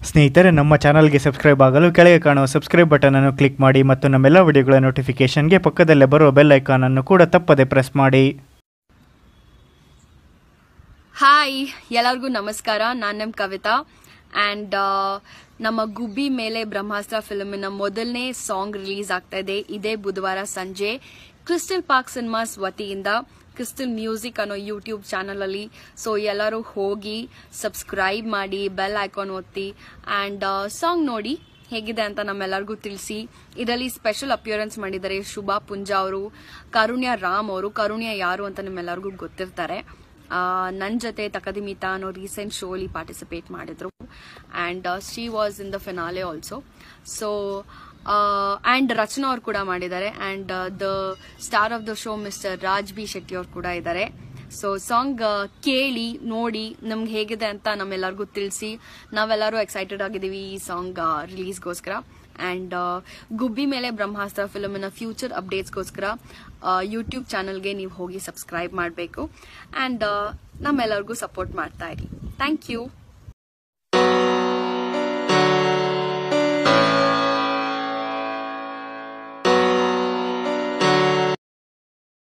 ಸ್ನೇಹಿತರೆ ನಮ್ಮ ಚಾನಲ್ಗೆ ಸಬ್ಸ್ಕ್ರೈಬ್ ಆಗಲು ಕೆಳಗೆ ಕಾಣುವ ಸಬ್ಸ್ಕ್ರೈಬ್ ಬಟನ್ ಅನ್ನು ಕ್ಲಿಕ್ ಮಾಡಿ ಮತ್ತು ನಮ್ಮೆಲ್ಲ ವಿಡಿಯೋಗಳ ನೋಟಿಫಿಕೇಷನ್ಗೆ ಪಕ್ಕದಲ್ಲೇ ಬರುವ ಬೆಲ್ ಐಕಾನ್ ಅನ್ನು ಕೂಡ ತಪ್ಪದೆ ಪ್ರೆಸ್ ಮಾಡಿ ಹಾಯ್ ಎಲ್ಲರಿಗೂ ನಮಸ್ಕಾರ ನಾನು ನಮ್ಮ ಕವಿತಾ ಆ್ಯಂಡ್ ನಮ್ಮ ಗುಬ್ಬಿ ಮೇಲೆ ಬ್ರಹ್ಮಾಸ್ತ್ರ ಫಿಲ್ಮಿನ ಮೊದಲನೇ ಸಾಂಗ್ ರಿಲೀಸ್ ಆಗ್ತಾ ಇದೆ ಇದೇ ಬುಧವಾರ ಸಂಜೆ ಕ್ರಿಸ್ಟಲ್ ಪಾರ್ಕ್ ಸಿನಿಮಾಸ್ ವತಿಯಿಂದ ಕ್ರಿಸ್ಟಲ್ ಮ್ಯೂಸಿಕ್ ಅನ್ನೋ ಯೂಟ್ಯೂಬ್ ಚಾನಲ್ ಅಲ್ಲಿ ಸೊ ಎಲ್ಲರೂ ಹೋಗಿ ಸಬ್ಸ್ಕ್ರೈಬ್ ಮಾಡಿ ಬೆಲ್ ಐಕಾನ್ ಒತ್ತಿ ಆ್ಯಂಡ್ ಸಾಂಗ್ ನೋಡಿ ಹೇಗಿದೆ ಅಂತ ನಮ್ಮೆಲ್ಲರಿಗೂ ತಿಳಿಸಿ ಇದರಲ್ಲಿ ಸ್ಪೆಷಲ್ ಅಪಿಯರೆನ್ಸ್ ಮಾಡಿದ್ದಾರೆ ಶುಭಾ ಪುಂಜಾ ಅವರು ಕರುಣ್ಯ ರಾಮ್ ಅವರು ಕರುಣ್ಯ ಯಾರು ಅಂತ ನಿಮ್ಮೆಲ್ಲರಿಗೂ ಗೊತ್ತಿರ್ತಾರೆ ನನ್ನ ಜೊತೆ ತಕದಿಮಿತಾ ಅನ್ನೋ ರೀಸೆಂಟ್ ಶೋಲಿ ಪಾರ್ಟಿಸಿಪೇಟ್ ಮಾಡಿದ್ರು and she was in the finale also so and Rachana ಅವ್ರು ಕೂಡ ಮಾಡಿದ್ದಾರೆ and the star of the show mister Raj B Shetty ಅವ್ರು ಕೂಡ ಇದ್ದಾರೆ ಸೊ ಸಾಂಗ್ ಕೇಳಿ ನೋಡಿ ನಮ್ಗೆ ಹೇಗಿದೆ ಅಂತ ನಮ್ಮೆಲ್ಲರಿಗೂ ತಿಳಿಸಿ ನಾವೆಲ್ಲರೂ ಎಕ್ಸೈಟೆಡ್ ಆಗಿದ್ದೀವಿ ಈ ಸಾಂಗ್ ರಿಲೀಸ್ಗೋಸ್ಕರ ಆ್ಯಂಡ್ ಗುಬ್ಬಿ ಮೇಲೆ ಬ್ರಹ್ಮಾಸ್ತ್ರ ಫಿಲಮಿನ ಫ್ಯೂಚರ್ ಅಪ್ಡೇಟ್ಸ್ಗೋಸ್ಕರ ಯೂಟ್ಯೂಬ್ ಚಾನಲ್ಗೆ ನೀವು ಹೋಗಿ ಸಬ್ಸ್ಕ್ರೈಬ್ ಮಾಡಬೇಕು ಆ್ಯಂಡ್ ನಮ್ಮೆಲ್ಲರಿಗೂ ಸಪೋರ್ಟ್ ಮಾಡ್ತಾ ಇರಿ ಥ್ಯಾಂಕ್ ಯು